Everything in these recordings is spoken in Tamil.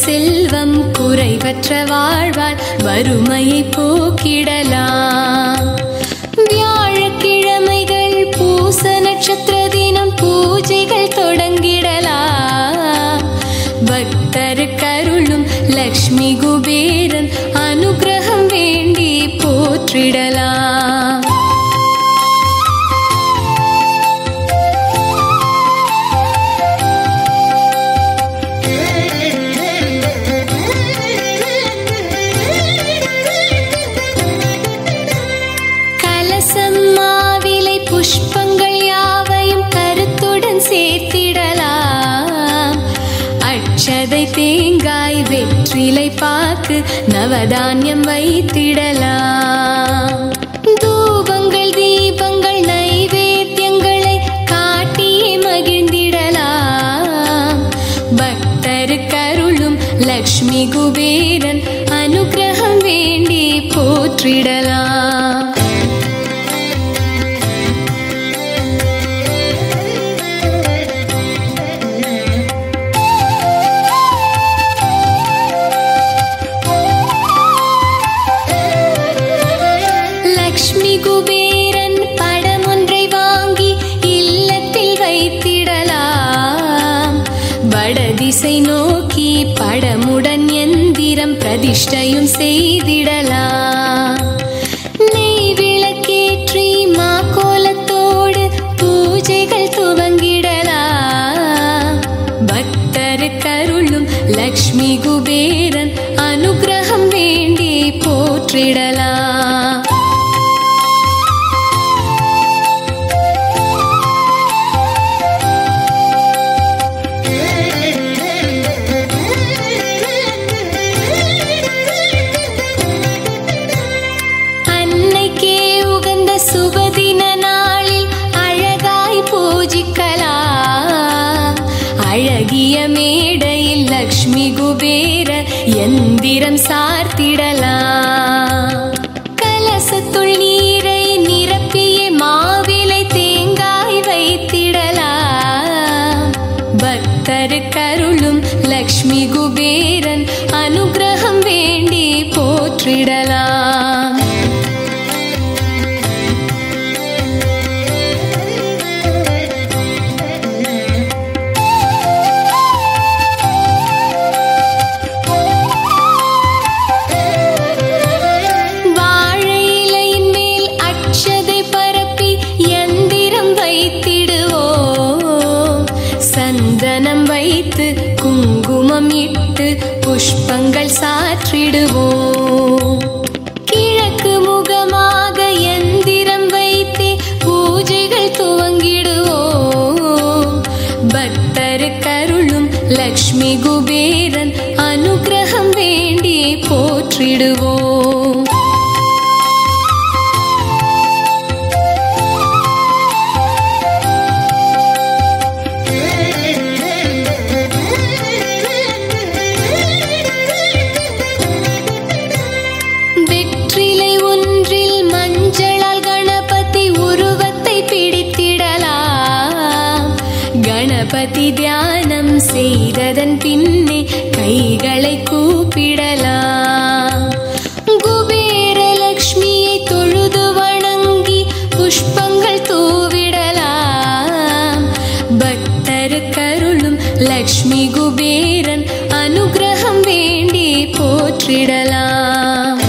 செல்வம் குறைவற்ற வாழ்வால் வறுமையை போக்கிடலாம் வியாழக்கிழமைகள் பூச நட்சத்திர தினம் பூஜைகள் தொடங்கிடலாம் பக்தர் கருளும் லக்ஷ்மி குபேரன் அனுகிரகம் வேண்டி போற்றிடலாம் கலசம் மாவிலை புஷ்பங்கள் யாவையும் கருத்துடன் சேர்த்திடலாம் அட்சதை தேங்காய் வெற்றிலை பாக்கு நவதானியம் வைத்திடலாம் தூபங்கள் தீபங்கள் நைவேத்தியங்களை காட்டியே மகிழ்ந்திடலாம் பக்தர் கருளும் லக்ஷ்மி குபேரன் அனுகிரகம் வேண்டி போற்றிடலாம் லக்ஷ்மி குபேரன் படம் ஒன்றை வாங்கி இல்லத்தில் வைத்திடலாம் வடதிசை நோக்கி படமுடன் எந்திரம் பிரதிஷ்டையும் செய்திடலாம் நெய் விளக்கேற்றி மாக்கோலத்தோடு பூஜைகள் துவங்கிடலாம் பக்தர் கருளும் லக்ஷ்மி குபேரன் அனுகிரகம் வேண்டி போற்றிடலாம் அன்னைக்கே உகந்த சுபதின நாளில் அழகாய் பூஜிக்கலாம் அழகிய மேடையில் லக்ஷ்மி குபேர எந்திரம் சார்த்திடலாம் கலசத்துள் நீரை நிரப்பிய மாவிலை தேங்காய் வைத்திடலாம் பக்தர் கருளும் லக்ஷ்மி குபேரன் அனுகிரகம் வேண்டி போற்றிடலாம் வாழை இலையின் மேல் அட்சதை பரப்பி எந்திரம் வைத்திடுவோம் சந்தனம் வைத்து குங்குமம் இட்டு புஷ்பங்கள் சாற்றிடுவோம் கிழக்கு முகமாக எந்திரம் வைத்து பூஜைகள் துவங்கிடுவோம் பக்தர் கருளும் லக்ஷ்மி குபேரன் அனுகிரகம் வேண்டி போற்றிடுவோம் வெற்றிலை ஒன்றில் மஞ்சளால் கணபதி உருவத்தை பிடித்திடலாம் கணபதி தியானம் செய்ததன் பின்னே கைகளை கூப்பிடலாம் குபேரலக்ஷ்மியை தொழுது வணங்கி புஷ்பங்கள் தூவிடலாம் பக்தர் கருளும் லக்ஷ்மி குபேரன் அனுகிரகம் வேண்டி போற்றிடலாம்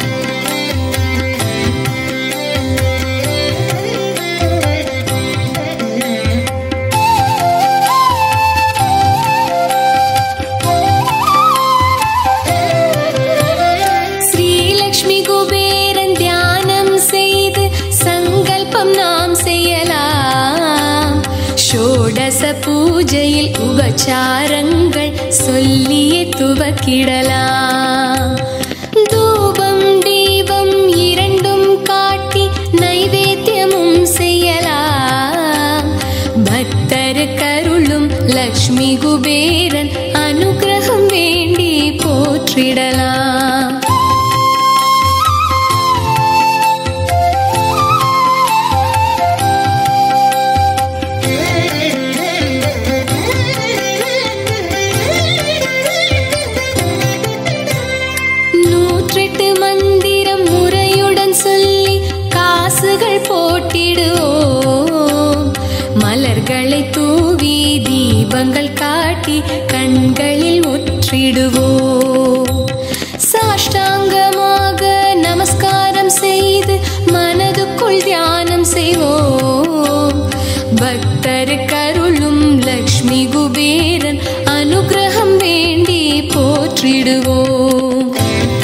ஸ்ரீலக்ஷ்மி குபேரன் தியானம் செய்து சங்கல்பம் நாம் செய்யலாம் ஷோடச பூஜையில் உபச்சாரங்கள் சொல்லியே துவக்கிடலாம் தூபம் தீபம் இரண்டும் காட்டி நைவேத்தியமும் செய்யலாம் பக்தர் கருளும் லக்ஷ்மி குபேரன் அனுகிரகம் வேண்டி போற்றிடலாம் செய்திடுவோம்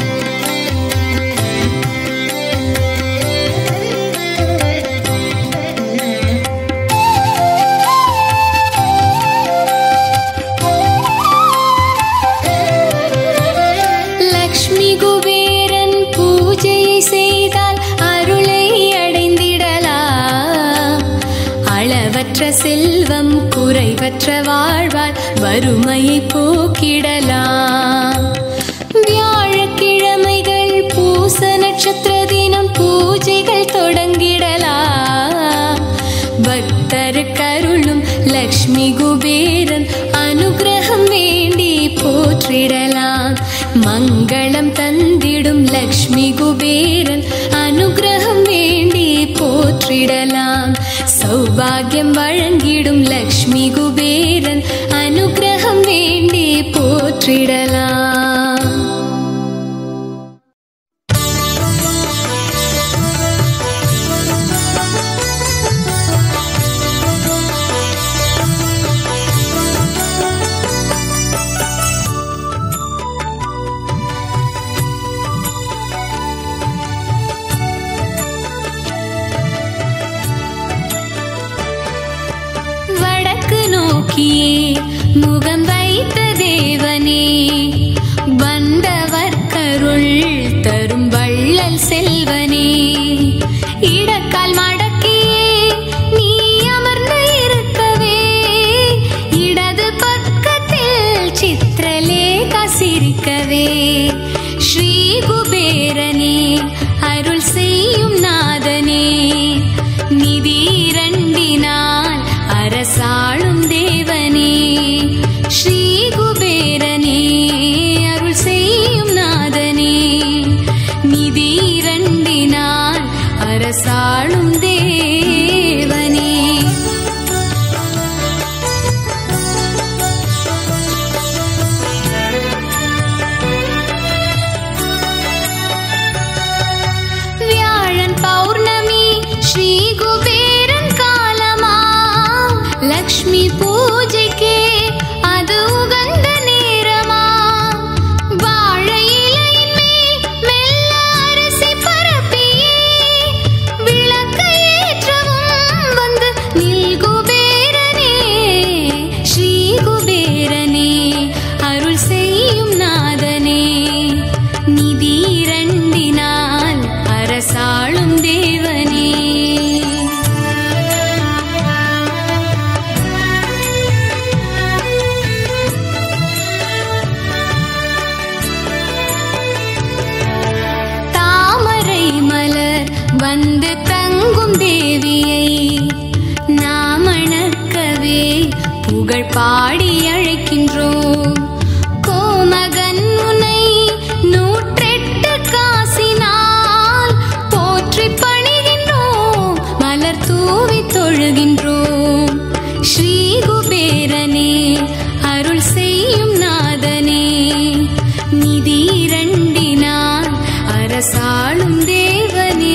லக்ஷ்மி குபேரன் பூஜையை செய்தால் அருளை அடைந்திடலாம் அளவற்ற செல்வம் குறைவற்ற வாழ்வால் வறுமையை போக்கிடலாம் வியாழக்கிழமைகள் பூச நட்சத்திர தினம் பூஜைகள் தொடங்கிடலாம் பக்தர் கருளும் லக்ஷ்மி குபேரன் அனுகிரகம் வேண்டி போற்றிடலாம் மங்களம் தந்திடும் லக்ஷ்மி குபேரன் அனுகிரகம் வேண்டி போற்றிடலாம் சௌபாகியம் வழங்கிடும் லக்ஷ்மி குபேரன் அனுகிரகம் வேண்டி போற்றிடலாம் வடக்கு நோக்கியே முகம் வைத்த தேவனே வந்தவர் கருள் தரும் வள்ளல் செல்வனே இடக்கால் மடக்கியே நீ அமர்ந்து இருக்கவே இடது பக்கத்தில் சித்திரலேகா சிரிக்கவே ஸ்ரீ குபேரனே அருள் செய்யும் நாதனே நிதி இரண்டினால் அரசாளும் தேவனே ஸ்ரீ குபேரனே அருள் செய்யும் நாதனே நிதி இரண்டினால் அரசாளும் தேவனே வியாழன் பௌர்ணமி ஸ்ரீ குபேரன் காலமா லக்ஷ்மி பூஜைக்கே அது உகந்த நேரமா வாழை இலையின் மேல் மெல்ல அரிசி பரப்பியே விளக்கு ஏற்றவும் வந்து நில் குபேரனே ஸ்ரீ குபேரனே அருள் செய்யும் நாதனே நிதி இரண்டினால் அரசாளும் தேவனே தாமரை மலர் வந்து தங்கும் தேவியை நாமணக்கவே புகழ் பாடி அழைக்கின்றோம் கோமகன் உனை நூற்றெட்டு காசினால் போற்றி பணிகின்றோம் மலர் தூவி தொழுகின்றோம் ஸ்ரீ குபேரனே அருள் செய்யும் நாதனே நிதி இரண்டினால் அரசாளும் தேவனே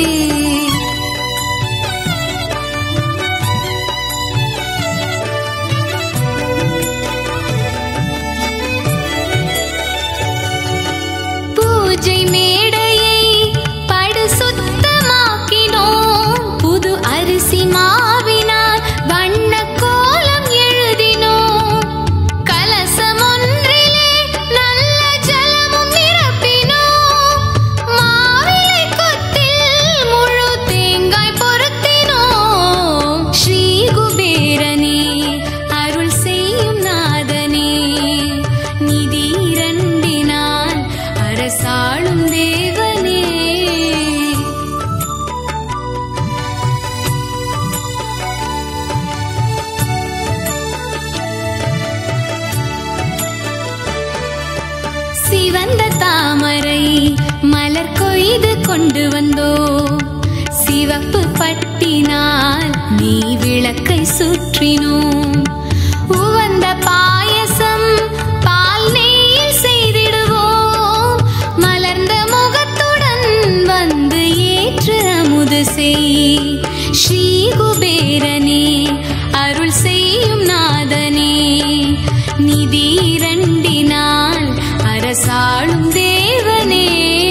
பூஜை மேடையை படு சுத்தமாக்கினோம் புது அரிசி மாவினால் வண்ண கோலம் எழுதினோம் கலசம் ஒன்றிலே நல்ல ஜலமும் நிரப்பினோம் மாவிலை கொத்தில் முழு தேங்காய் பொருத்தினோம் ஸ்ரீ குபேரனே அருள் செய்யும் நாதனே நிதி இரண்டினால் அரசாளும் தேவனே சிவந்த தாமரை மலர் கொய்து கொண்டு வந்தோ சிவப்பு பட்டினால் நீ விளக்கை சுற்றினோம் உவந்த பாயசம் பால் நெய்யில் செய்திடுவோம் மலர்ந்த முகத்துடன் வந்து ஏற்று அமுது செய் ஸ்ரீ குபேரனே அருள் செய்யும் நாதனே நிதி இரண்டினால் அரச அரசாளும் தேவனே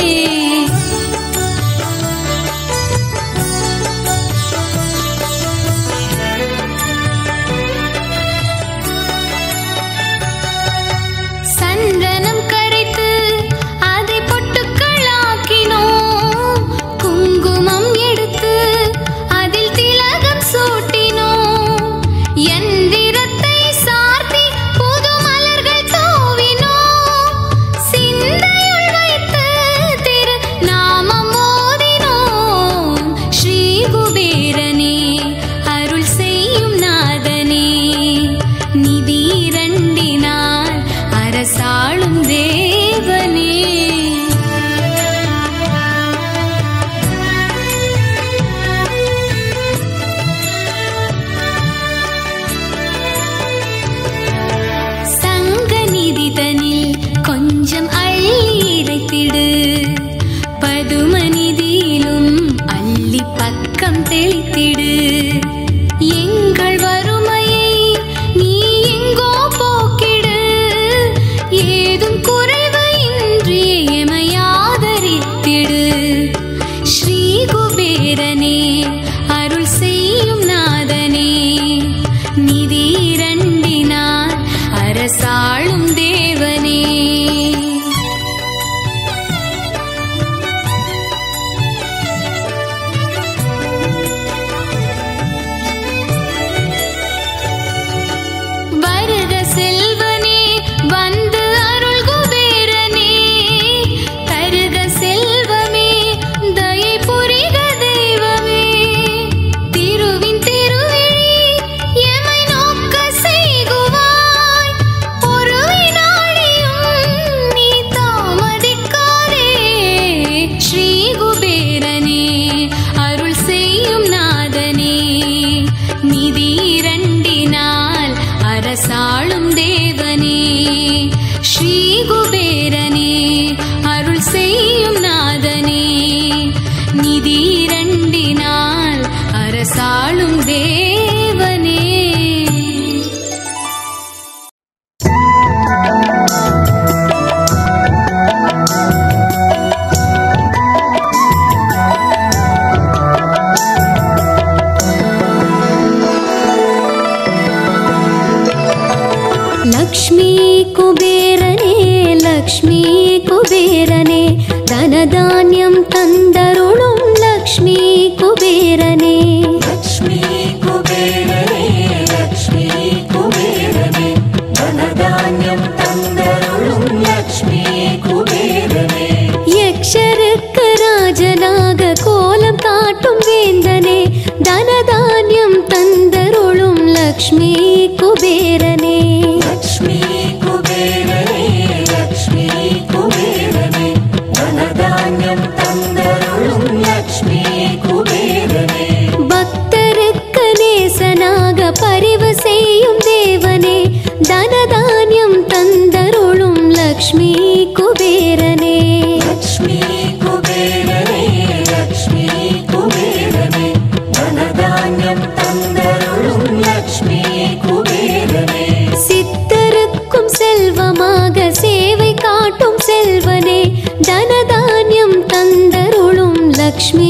சந்தனம் கரைத்து அதை பொட்டுக்களாக்கினோம் குங்குமம் எடுத்து அதில் திலகம் சூட்டினோம் எந்திரத்தை சார்த்தி புது மலர்கள் தூவினோம் சிந்தையுள் வைத்து திரு நாமம் மோதினோம் ஸ்ரீ குபேரனே அருள் செய்யும் நாதனே நிதி இரண்டினால் அரசாளும் தேவனே சங்க நிதிதனில் கொஞ்சம் அள்ளி இறைத்திடு பதுமநிதியிலும் அள்ளி பக்கம் தெளித்திடு எங்கள் வறுமையை நீ எங்கோ போக்கிடு ஏதும் குறைவு இன்றி எமையாதரித்திடு ஸ்ரீ குபேரனே அருள் செய்யும் நாதனே நிதி இரண்டினார் அரசாளும் தேவனே வருக செல்வனே வந்து அருள் குபேரனே தருக செல்வமே தயை புரிக தெய்வமே திருவின் திருவிழி எமை நோக்க செய்குவாய் ஒரு வினாடியும் நீ தாமதிக்காதே ஸ்ரீ குபேரனே அருள் செய்யும் நாதனே நிதி இரண்டினால் அரசாளும் தேவனே ஸ்ரீ குபேரனே அருள் செய்யும் நாதனே நிதி இரண்டினால் அரசாளும் தேவனே ಲಕ್ಷ್ಮೀ ಕುಬೇರನೇ ಲಕ್ಷ್ಮೀ ಕುಬೇರನೇ ಧನಧಾನ್ಯಂ ತಂದರುಳುಂ ಲಕ್ಷ್ಮೀ ಕುಬೇರನೇ லக்ஷ்மி குபேரனே லக்ஷ்மி குபேரனே தனதானியம் தந்தருளும் லக்ஷ்மி குபேரனே யக்ஷருக்கு ராஜனாக கோலம் காட்டும் வேந்தனே தனதான்யம் தந்தருளும் லக்ஷ்மி குபேரனே லக்ஷ்மி குபேரனே லக்ஷ்மி குபேரனே தனதானியம் தந்தருளும் லக்ஷ்மி குபேரனே பக்தருக்கு நேசனாக பரிவு செய்யும் தேவனே தனதான்யம் தந்தருளும் லக்ஷ்மி குபேரனே லக்ஷ்மி குபேரனே லக்ஷ்மி குபேரனே தனதானியம் தந்தருளும் லக்ஷ்மி குபேரனே சித்தருக்கும் செல்வமாக சேவை காட்டும் செல்வனே தனதான்யம் தந்தருளும் லக்ஷ்மி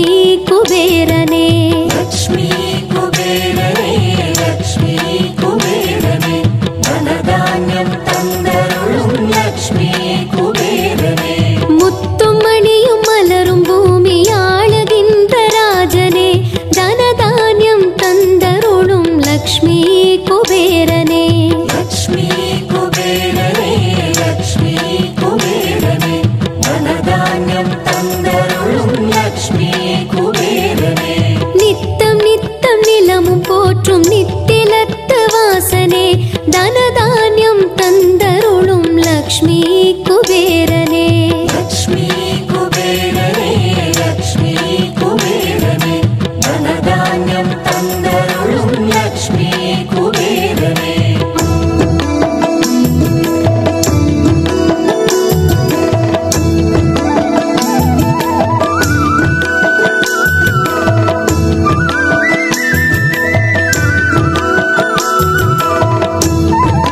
குபேரனே லக்ஷ்மி குபேரனே லக்ஷ்மி குபேரனே தனதானியம் தந்தருளும் லக்ஷ்மி குபேரனே முத்தும் மணியும் மலரும் பூமி ஆளுகின்ற ராஜனே தனதான்யம் தந்தருளும் லக்ஷ்மி குபேரனே லக்ஷ்மி குபேரனே லக்ஷ்மி குபேரனே தனதானியம் தந்தருளும் லக்ஷ்மி குபேரனே நித்தம் நித்தம் நிலமும் போற்றும் நித்திலத்து வாசனே தனதான்யம் தந்தருளும் லக்ஷ்மி குபேரனே லக்ஷ்மி குபேரனே லக்ஷ்மி குபேரனே தனதானியம் தந்தருளும் லக்ஷ்மி குபேரனே லக்ஷ்மி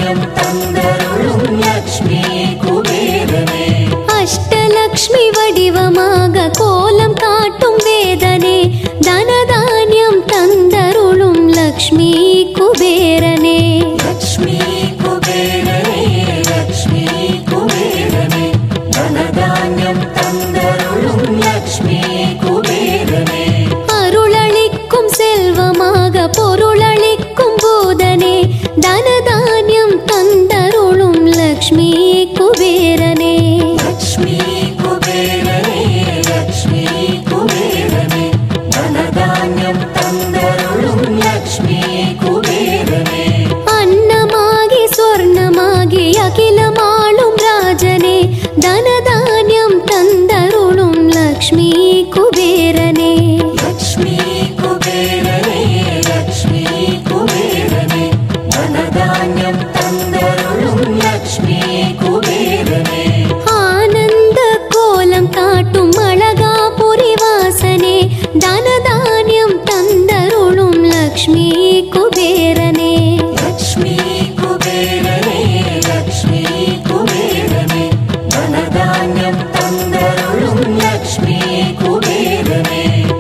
தனதானியம் தந்தருளும் லக்ஷ்மி குபேரனே அஷ்டலக்ஷ்மி வடிவமாக கோலம் காட்டும் வேதனே தனதானியம் தந்தருளும் லக்ஷ்மி குபேரனே லக்ஷ்மி குபேரனே லக்ஷ்மி குபேரனே தனதானியம் தந்தருளும் லக்ஷ்மி குபேரனே அருளளிக்கும் செல்வமாக பொருளளிக்கும் போதனே தனதானியம் தந்தருளும் லக்ஷ்மி குபேரனே லக்ஷ்மி குபேரனே லக்ஷ்மி குபேரனே தனதானியம் தந்தருளும் லக்ஷ்மி குபேரனே அன்னமாகி சொர்ணமாகி அகிலமாளும் ராஜனே தனதானியம் தந்தருளும் லக்ஷ்மி குபேரனே லக்ஷ்மி குபேரனே லக்ஷ்மி குபேரனே தனதானியம் தந்தருளும் லக்ஷ்மி குபேரனே ஆனந்த கோலம் காட்டும் அழகாபுரி வாசனே தனதானியம் தந்தருளும் லக்ஷ்மி குபேரனே லக்ஷ்மி குபேரனே லக்ஷ்மி குபேரனே தனதானியம் தந்தருளும் லக்ஷ்மி குபேரனே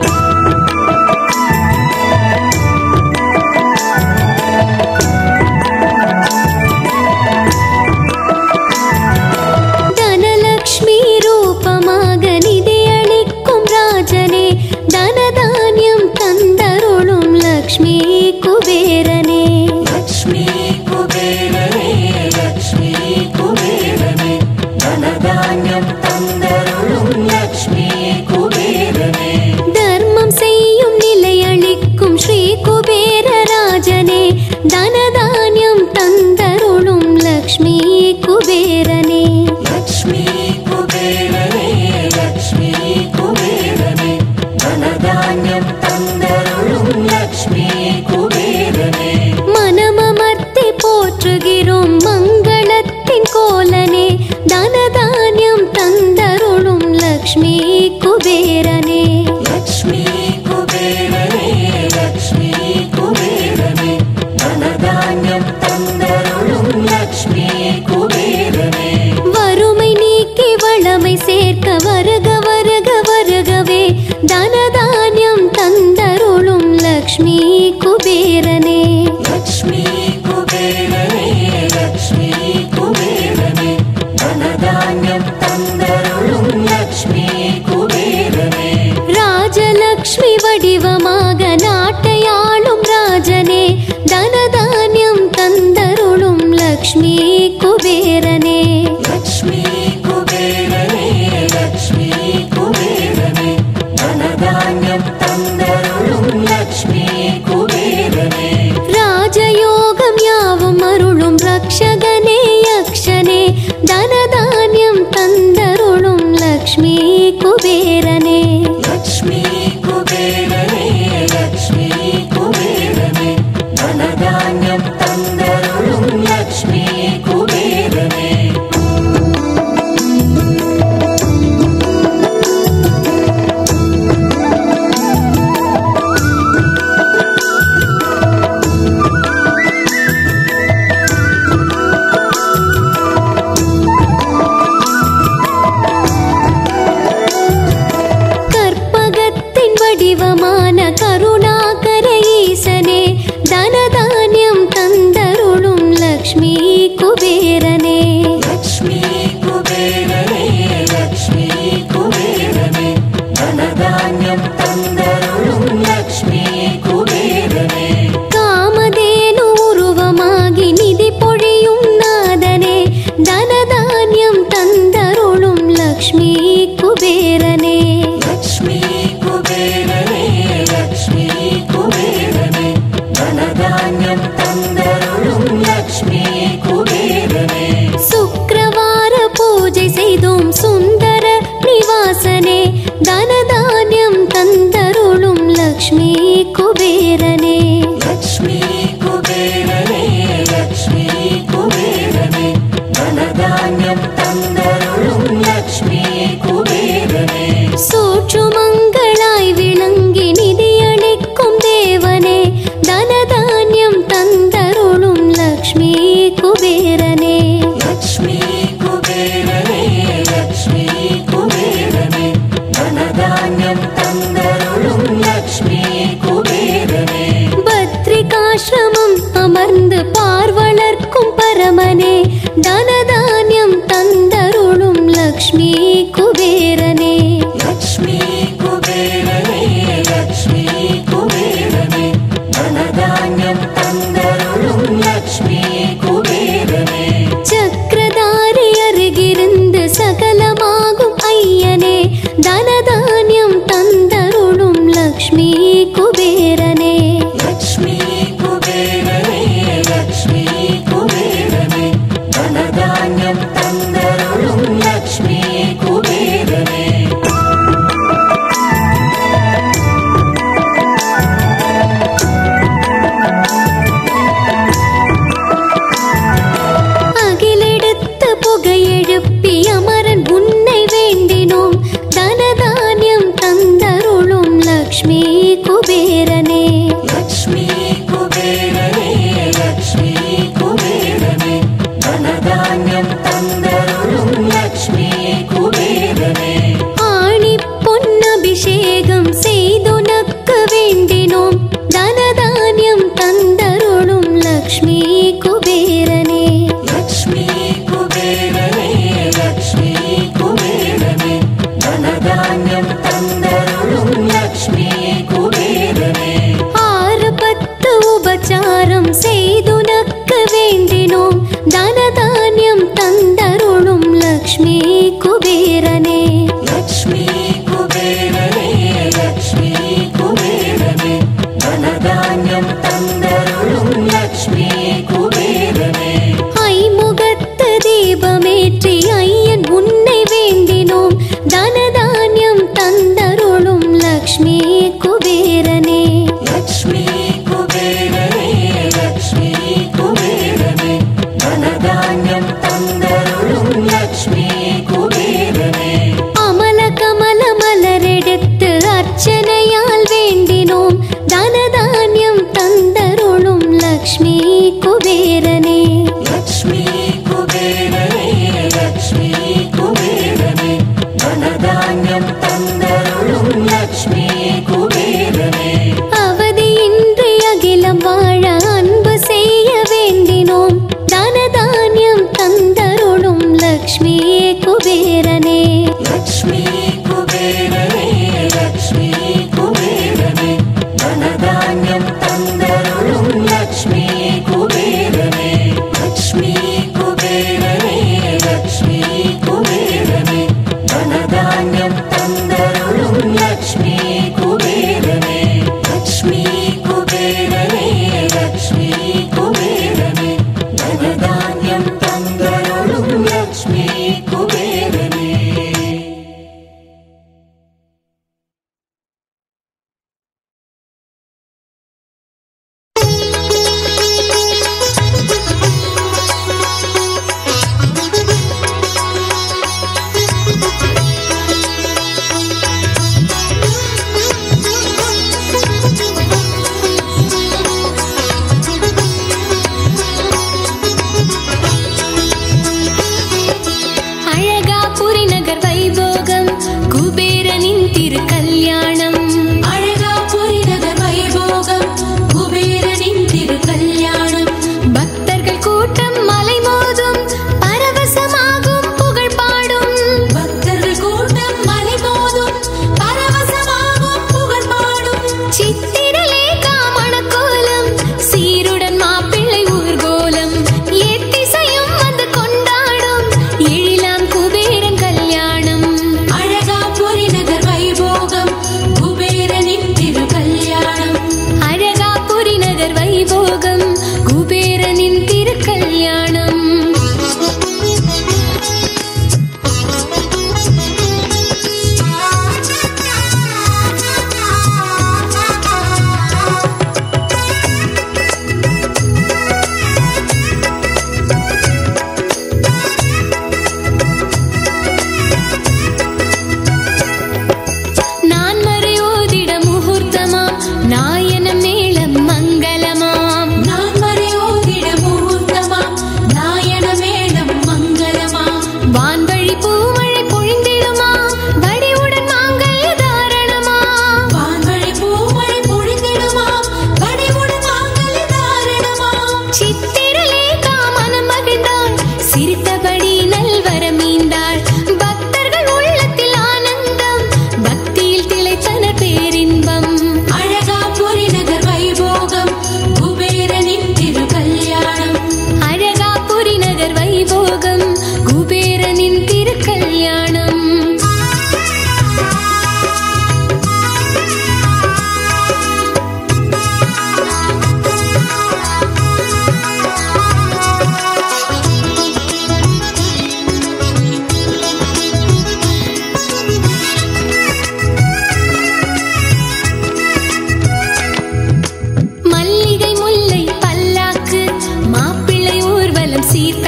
தனலக்ஷ்மி ரூபமாக நிதியளிக்கும் ராஜனே தனதானியம் தந்தருளும் லக்ஷ்மி குபேரனே லக்ஷ்மி குபேரனே லக்ஷ்மி குபேரனே தனதானியம் தந்தருளும் லக்ஷ்மி குபேரனே தர்மம் செய்யும் நிலையளிக்கும் ஸ்ரீ குபேர ராஜனே தனதானியம் தந்தருளும் லக்ஷ்மி குபேரனே லக்ஷ்மி குபேரனே லக்ஷ்மி குபேரனே தனதானியம் தந்தருளும் லக்ஷ்மி குபேரனே மனமமர்த்தி போற்றுகிறோம் மங்களத்தின் கோலனே தனதானியம் தந்தருளும் லக்ஷ்மி குபேரனே லக்ஷ்மி குபேரனே லக்ஷ்மி குபேரனே தனதானியம் தந்தருளும் லக்ஷ்மி குபேரனே வறுமை நீக்கி வளமை சேர்க்க வருக வருக வருகவே தனதானியம் தந்தருளும் லக்ஷ்மி குபேரனே லக்ஷ்மி குபேரனே லக்ஷ்மி குபேரனே தனதானியம் தந்தருளும் லக்ஷ்மி குபேரனே ராஜலக்ஷ்மி வடிவமாக நாட்டையாளும் ராஜனே தனதானியம் தந்தருளும் லக்ஷ்மி குபேரனே லக்ஷ்மி குபேரனே லக்ஷ்மி குபேரனே தனதானியம் தந்தருளும் லக்ஷ்மி குபேரனே ராஜயோகம் யாவும் அருளும் ரக்ஷகனே யக்ஷனே தனதானியம் தந்தருளும் லக்ஷ்மி குபேரனே லக்ஷ்மி குபேரனே லக்ஷ்மி குபேரனே தனதானியம் தந்தருளும் லக்ஷ்மி குபேரனே கற்பகத்தின் வடிவமான கருணாகர ஈசனே தனதானியம் தந்தருளும் லக்ஷ்மி குபேரனே லக்ஷ்மி குபேரனே லக்ஷ்மி குபேரனே தனதானியம் தந்தருளும் லக்ஷ்மி குபேரனே காமதேனு உருவமாகி நிதி பொழியும் நாதனே தனதானியம் தந்தருளும் லக்ஷ்மி குபேரனே லக்ஷ்மி குபேரனே லக்ஷ்மி குபேரனே தனதானியம் தந்தருளும் லக்ஷ்மி குபேரனே குபேரனே தனதானியம் தந்தருளும் லக்ஷ்மி குபேரனே லக்ஷ்மி குபேரனே லக்ஷ்மி குபேரனே தனதானியம் தந்தருளும் லக்ஷ்மி குபேரனே சக்கரதாரி அருகிருந்து சகலமாகும் ஐயனே தனதானியம் தந்தருளும் லக்ஷ்மி குபேரனே லக்ஷ்மி குபேரனே லக்ஷ்மி குபேரனே தனதானியம் தந்தருளும் லக்ஷ்மி குபேரனே அகிலெடுத்து புகையெழுப்பி அமரன் உன்னை வேண்டினோம் தனதானியம் தந்தருளும் லக்ஷ்மி குபேரனே லக்ஷ்மி குபேரனே லக்ஷ்மி குபேரனே தனதானியம் தந்தருளும் லக்ஷ்மி குபேரனே ஆணி பொன்னபிஷேகம் செய்துனக்கு வேண்டினோம் தனதானியம் தந்தருளும் லக்ஷ்மி குபேரனே லக்ஷ்மி குபேரனே லக்ஷ்மி குபேரனே தனதானியம் தந்தருளும் லக்ஷ்மி குபேரனே ஆறு பத்து உபச்சாரம் செய்துனக்கு வேண்டினோம் தனதானியம் தந்தருளும் லக்ஷ்மி குபேரனே லக்ஷ்மி குபேரனே லக்ஷ்மி குபேரனே தனதானியம் தந்தருளும் லக்ஷ்மி குபேரனே ஐமுகத்து தீபமேற்றி ஐயன் உன்னை வேண்டினோம் தனதானியம் தந்தருளும் லக்ஷ்மி குபேரனே லக்ஷ்மி குபேரனே லக்ஷ்மி குபேரனே தனதானியம் தந்தருளும் லக்ஷ்மி குபேரனே அமல கமல மலரெடுத்து அர்ச்சனையால் வேண்டினோம் தனதானியம் தந்தருளும் லக்ஷ்மி குபேரனே லக்ஷ்மி குபேரனே லக்ஷ்மி குபேரனே தனதானியம் தந்தருளும் லக்ஷ்மி குபேரனே அவதியின்றி அகிலம் வாழ அன்பு செய்ய வேண்டினோம் தனதானியம் தந்த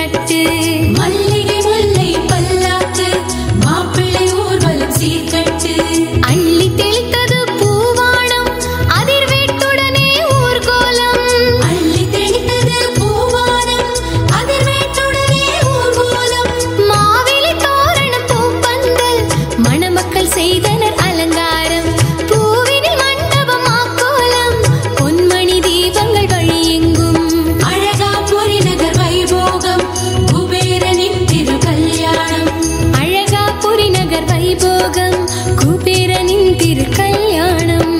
சீர்தட்டு மல்லிகை முல்லை பல்லாக்கு மாப்பிள்ளை ஊர்வலம் சீர்கட்டு அள்ளி தெளித்தது பூவானம் அதிர்வேட்டுடனே ஊர்கோலம் அள்ளி தெளித்தது பூவானம் அதிர்வேற்றுடனே ஊர்வலம் மாவிலை தோரணம் பூப்பந்தல் மணமக்கள் செய்தனர் அலங்காரம் பூவினில் மண்டபம் மாக்கோலம் பொன்மணி தீபங்கள் வழியெங்கும் அழகாபுரி நகர் வைபோகம் குபேரனின் திரு கல்யாணம் அழகாபுரி நகர் வைபோகம் குபேரனின் திரு கல்யாணம்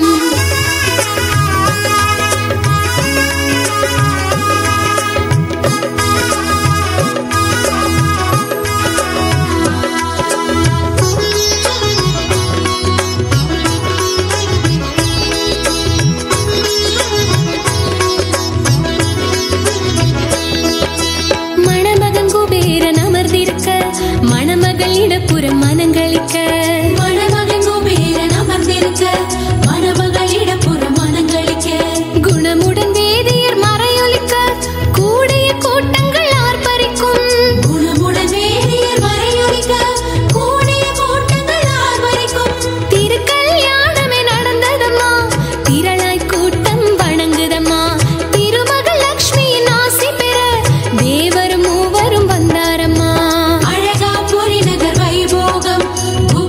மணமகன் குபேரன் அமர்ந்திருக்க மணமகள் இடப்புறம் மனங்களிக்க மணமகன் குபேரன் அமர்ந்திருக்க மணமகள் இடப்புறம் மனங்களிக்க குணமுடன் வேதியர் மறையொலிக்க கூடிய கூட்டங்கள் ஆர்ப்பரிக்கும் குணமுடன் வேதியர் மறையொலிக்க கூடிய கூட்டங்கள் ஆர்ப்பரிக்கும் திருக்கல்யாணமே நடந்ததம்மா திரளாய் கூட்டம் வணங்குதம்மா திருமகள் லக்ஷ்மியின் ஆசி பெற தேவரும் மூவரும் வந்தாரம்மா அழகாபுரி நகர் வைபோகம்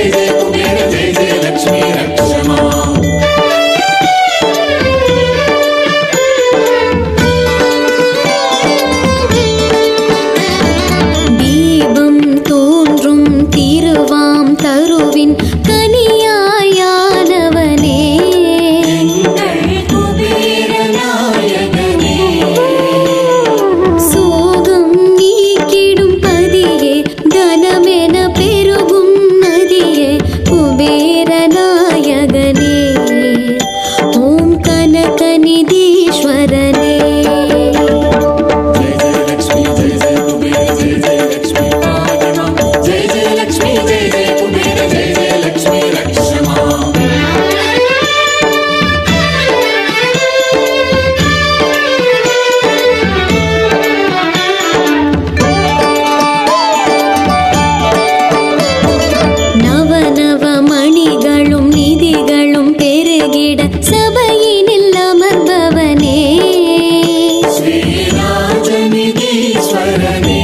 जय जय कुबेर जय जय लक्ष्मी रक्षमा தீபம் தோன்றும் திருவாம் தருவின் கனியாயானவனே எங்கள் குபேர நாயகனே சோகம் நீக்கிடும் பதியே தனமென பெருகும் நதியே குபேரநாயகனே ஓம் கனகநிதீஸ்வரனே जय जय लक्ष्मी जय जय कुबेर जय जय लक्ष्मी पादमा जय जय लक्ष्मी जय जय कुबेर जय जय लक्ष्मी रक्षमा நவ நவ மணிகளும் நிதிகளும் பெருகிட சபையினில் அமர்பவனே श्रीराजनिधीश्वरने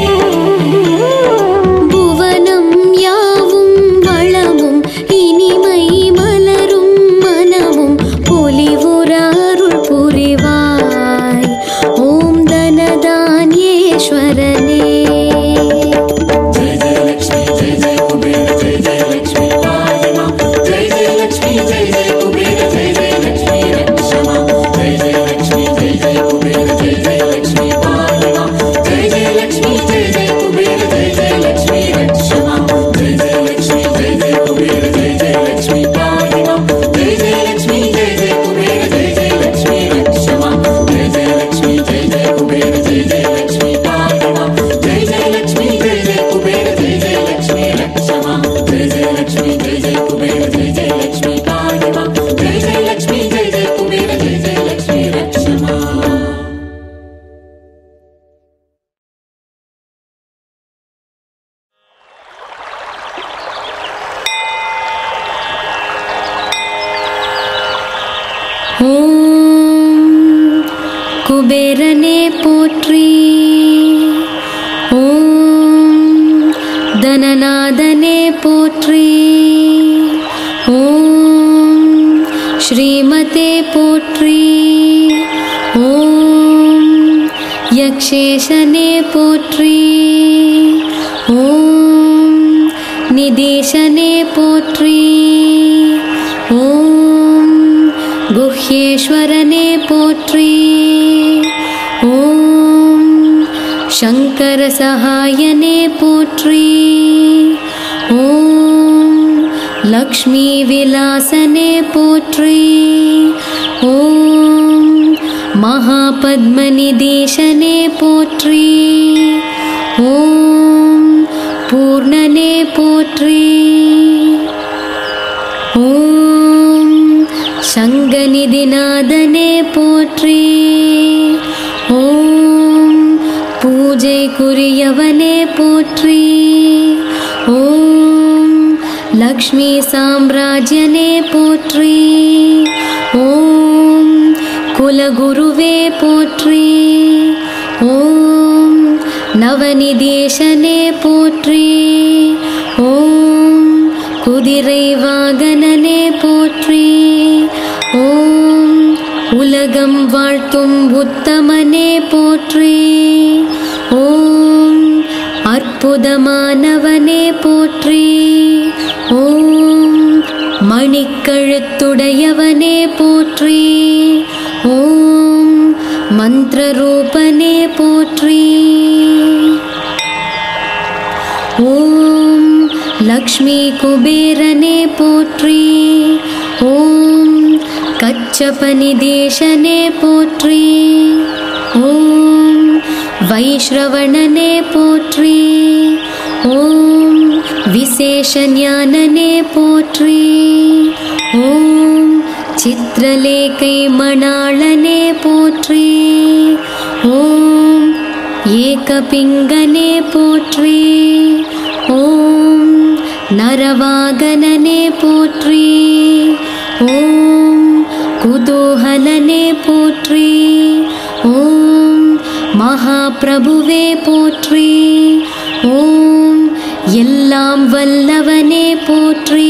புவனம் யாவும் வளமும் இனிமை மலரும் மனமும் பொலிவுறாருள் புரிவாய் ஓம் தனதான்யேஸ்வரனே जय जय लक्ष्मी जय जय कुबेर जय जय लक्ष्मी पादमा जय जय लक्ष्मी जय जय कुबेर जय जय लक्ष्मी रक्षमा जय जय लक्ष्मी जय जय कुबेर जय जय लक्ष्मी पादमा जय जय लक्ष्मी जय जय कुबेर जय जय लक्ष्मी रक्षमा जय जय लक्ष्मी जय जय कुबेर जय जय लक्ष्मी पादमा जय जय लक्ष्मी जय जय कुबेर जय जय लक्ष्मी रक्षमा जय जय लक्ष्मी जय जय कुबेर जय जय लक्ष्मी पादमा जय जय लक्ष्मी जय जय कुबेर जय जय लक्ष्मी रक्षमा जय जय लक्ष्मी जय जय कुबेर जय जय लक्ष्मी पादमा जय जय लक्ष्मी जय जय कुबेर जय जय लक्ष्मी रक्षमा ஓம் குபேரனே போற்றி ஓம் தனநாதனே போற்றி ஓம் ஸ்ரீமதே போற்றி ஓம் யக்ஷேஷனே போற்றி ஓம் நிதேசனே போற்றி ஓம் गुह्येश्वरने पोत्री ॐ शङ्करसहायने पोत्री ॐ लक्ष्मीविलासने पोत्री ॐ महापद्मनिदेशने पोत्री ॐ पूर्णने पोत्री ஓம் சங்கநிதிநாதனே போற்றி ஓம் பூஜைக்குரியவனே போற்றி ஓம் லக்ஷ்மி சாம்ராஜ்யனே போற்றி ஓம் குலகுருவே போற்றி ஓம் நவநிதேசனே போற்றி ஓம் குதிரை வாகனனே போற்றி ஓம் உலகம் வாழ்த்தும் உத்தமனே போற்றி ஓம் அற்புதமானவனே போற்றி ஓம் மணிக்கழுத்துடையவனே போற்றி ஓம் மந்திரரூபனே போற்றி ஓம் லக்ஷ்மி குபேரனே போற்றி ஓம் கச்சபனிதேசனே போற்றி ஓம் வைஷ்ரவணனே போற்றி ஓம் விசேஷஞானனே போற்றி ஓம் சித்திரலேகை மணாளனே போற்றி ஓம் ஏகபிங்கனே போற்றி ஓம் நரவாகனனே போற்றி ஓம் குதூகலனே போற்றி ஓம் மகாபிரபுவே போற்றி ஓம் எல்லாம் வல்லவனே போற்றி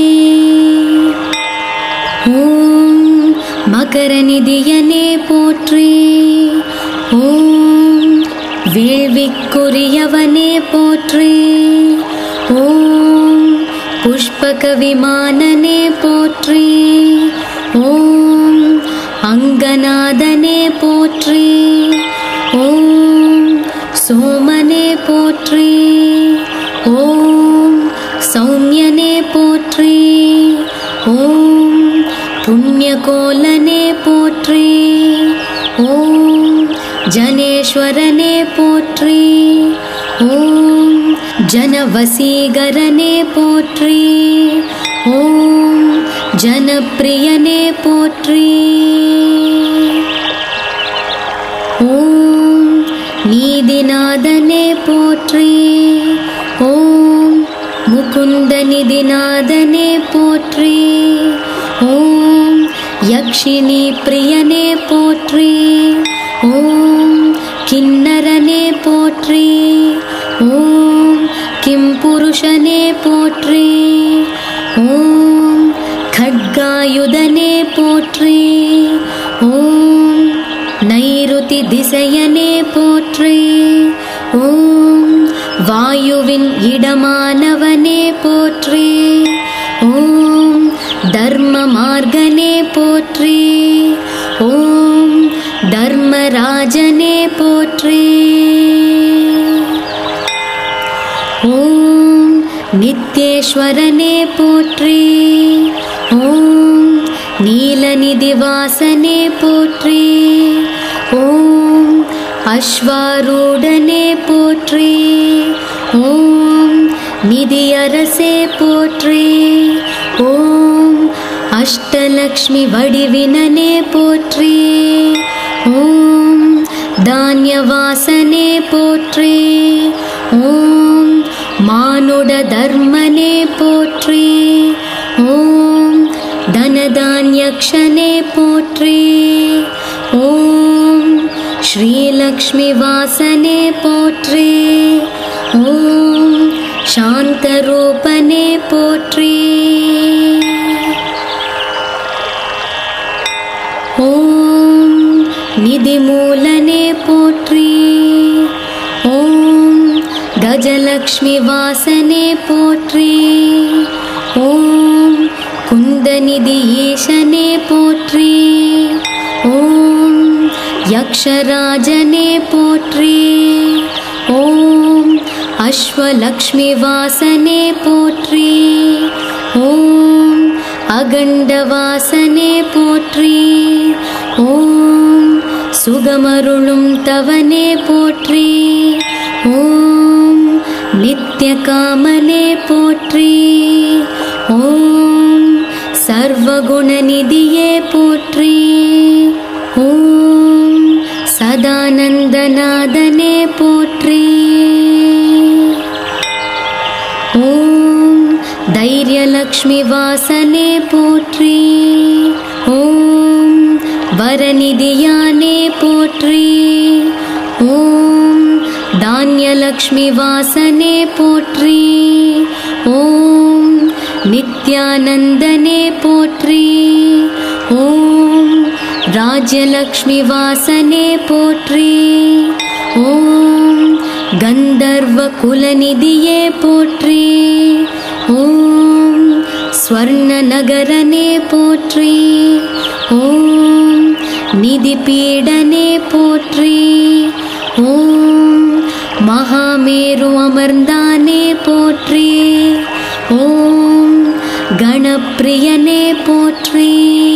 ஓம் மகரநிதியனே போற்றி ஓம் வேள்விக்குரியவனே போற்றி ஓம் புஷ்பக விமானனே போற்றி ஓம் அங்கநாதனே போற்றி ஓம் சோமனே போற்றி ஓம் சௌமியனே போற்றி ஓம் புண்ணியகோலனே போற்றி ஓம் ஜனேஸ்வரனே போற்றி ஓம் ஜனவசீகரனே போற்றி ஓம் ஜனப்பிரியனே போற்றி ஓம் நீதிநாதனே போற்றி ஓம் முகுந்த நிதிநாதனே போற்றி ஓம் யக்ஷினி பிரியனே போற்றி ஓம் கிண்ணரனே போற்றி ஓம் கிம் புருஷனே போற்றி ஓம் खड्गायुधने போற்றி ஓம் நைருதி திசையனே போற்றி ஓம் வாயுவின் இடமானவனே போற்றி ஓம் தர்ம மார்கனே போற்றி ஓம் தர்மராஜனே போற்றி ஓம் நித்யேஸ்வரனே போற்றி ஓம் நீலநிதிவாசனே போற்றி ஓம் அஸ்வாரூடனே போற்றி ஓம் நிதியரசே போற்றி ஓம் அஷ்டலக்ஷ்மி வடிவினனே போற்றி ஓம் தானியவாசனே போற்றி ஓம் மானுட தர்மனே போற்றி ஓம் தனதான்யக்ஷனே போற்றி ஓம் ஸ்ரீலக்ஷ்மி வாசனே போற்றி ஓம் சாந்தரூபனே போற்றி ஓம் நிதிமூலனே போற்றி ஓம் கஜலக்ஷ்மி வாசனே போற்றி ஓம் குந்தநிதி ஈசனே போற்றி ஓம் யக்ஷராஜனே போற்றி ஓம் அஸ்வலக்ஷ்மி வாசனே போற்றி ஓம் அகண்டவாசனே போற்றி ஓம் சுகமருளும் தவனே போற்றி ஓம் நித்யகாமனே போற்றி ஓம் சர்வகுணநிதியே போற்றி ஓம் சதானந்தநாதனே போற்றி ஓம் தைரியலக்ஷ்மி வாசனே போற்றி ஓம் வரநிதியானே போற்றி ஓம் தானியலக்ஷ்மி வாசனே போற்றி ஓம் நித்யானந்தனே போற்றி ஓம் ராஜ்யலக்ஷ்மி வாசனே போற்றி ஓம் கந்தர்வ குலநிதியே போற்றி ஓம் ஸ்வர்ண நகரனே போற்றி ஓம் நிதிபீடனே போற்றி ஓம் மகாமேரு அமர்ந்தானே போற்றி ஓம் கணப்பிரியனே போற்றி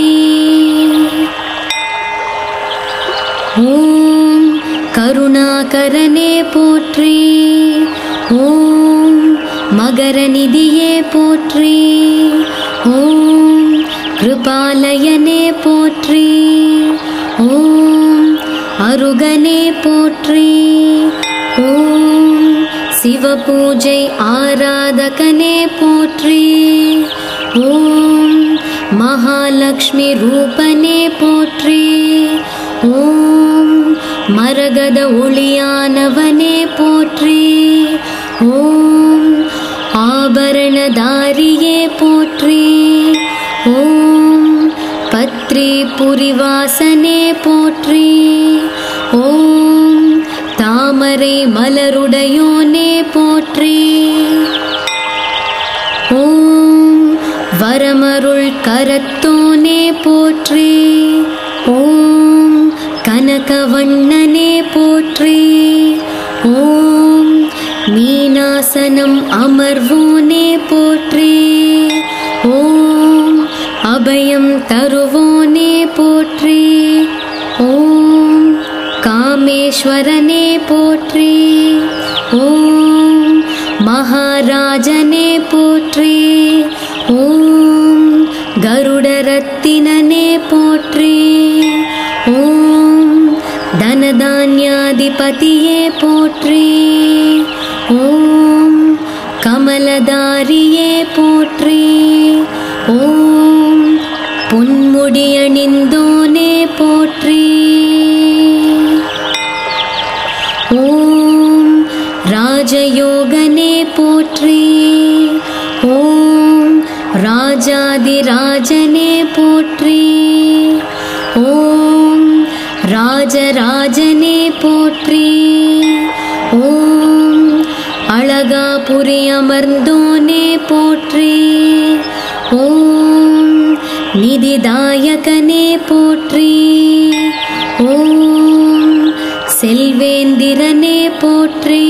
ஓம் கருணாகரனே போற்றி ஓம் மகரநிதியே போற்றி ஓம் கிருபாலயனே போற்றி ஓம் அருகனே போற்றி ஓம் சிவபூஜை ஆராதகனே போற்றி ஓம் மகாலட்சுமி ரூபனே போற்றி ஓம் மரகத ஒளியானவனே போற்றி ஓம் ஆபரணதாரியே போற்றி ஓம் பத்ரி புரிவாசனே போற்றி ஓம் தாமரை மலருடையோனே போற்றி ஓம் வரமருள் கரத்தோனே போற்றி ஓம் கனகவண்ணனே போற்றி ஓம் மீனாசனம் அமர்வோனே போற்றி ஓம் அபயம் தருவோனே போற்றி ஓம் காமேஸ்வரனே போற்றி ஓம் மகாராஜனே போற்றி ஓம் கருடரத்தினனே போற்றி ஓம் தனதான்யாதிபதியே போற்றி ஓம் கமலதாரியே போற்றி ஓம் பொன்முடியணிந்தோனே போற்றி ஓம் ராஜயோகனே போற்றி ஓம் ராஜாதிராஜனே போற்றி ஓம் ராஜராஜனே போற்றி ஓம் அழகாபுரி அமர்ந்தோனே போற்றி ஓம் நிதிதாயகனே போற்றி ஓம் செல்வேந்திரனே போற்றி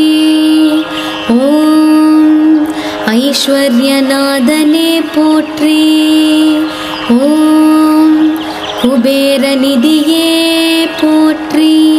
ஓம் ஐஸ்வர்யநாதனே போற்றி ஓம் குபேரநிதியே போற்றி